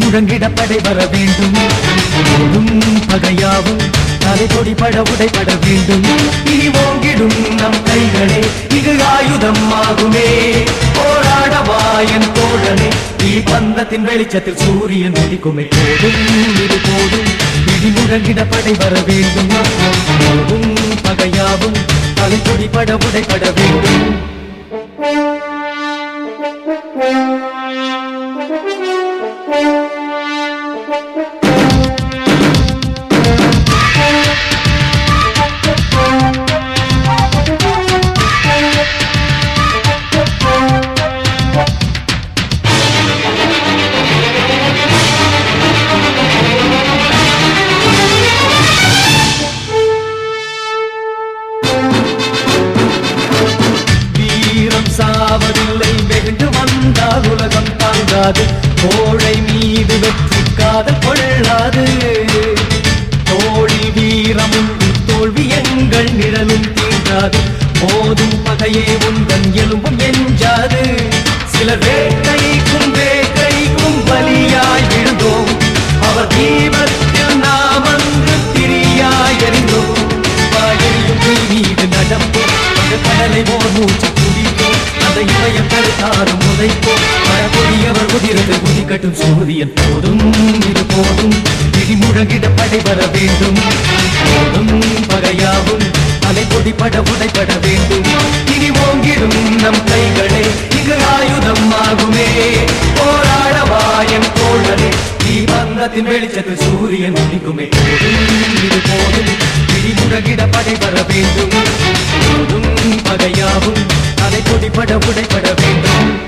முழங்கிட படை வர வேண்டும் போதும் பகையாவும் தலை கொடிபட உடைபட வேண்டும் இனி ஓங்கிடும் நம் கைகளே இது ஆயுதம் ஆகுமே போராடவா என் தோழனே நீ பந்தத்தின் வெளிச்சத்தில் சூரியன் உதிக்குமே போதும் இது போதும் இடி முழங்கிட படை வர வேண்டும் போதும் பகையாவும் தலை கொடிபட உடைபட வேண்டும் வீரம் சாவதில்லை வெகுண்டு வந்தால் உலகம் தாங்காது கோழை மீது வெற்றி காதல் கொள்ளாது தோழி வீரமும் தோல்வி எங்கள் நிழலும் தீண்டாது போதும் பகையே உந்தன் எலும்பும் எஞ்சாது சிலர் வேட்கைக்கும் வேட்கைக்கும் பலியாய் விழுந்தோம் அவர் தீபத்தில் நாம் அன்று திரியாய் எறிந்தோம் வாயெறியும் தீ மீது நடப்போம் அந்த கடலை ஓர் மூச்சு குடிப்போம் அந்த இமயம் தடுத்தாரும் உதைப்போம் மழப்பொழியவர் உதிரது குதிக்கட்டும் சூரியன் போதும் இது போதும் இடி முழங்கிட படை வர வேண்டும் போதும் பகையாவும் அலை கொடிபட உடைபட வேண்டும் இனி ஓங்கிடும் நம் கைகளே இங்கு ஆயுதம் ஆகுமே போராடவா என் தோழரே நீ பந்தத்தின் வெளிச்சத்தில் சூரியன் உதிக்குமே போதும் இது போதும் இடி முழங்கிட படை வர வேண்டும் போதும் பகையாவும் அலை கொடிபட உடைபட வேண்டும்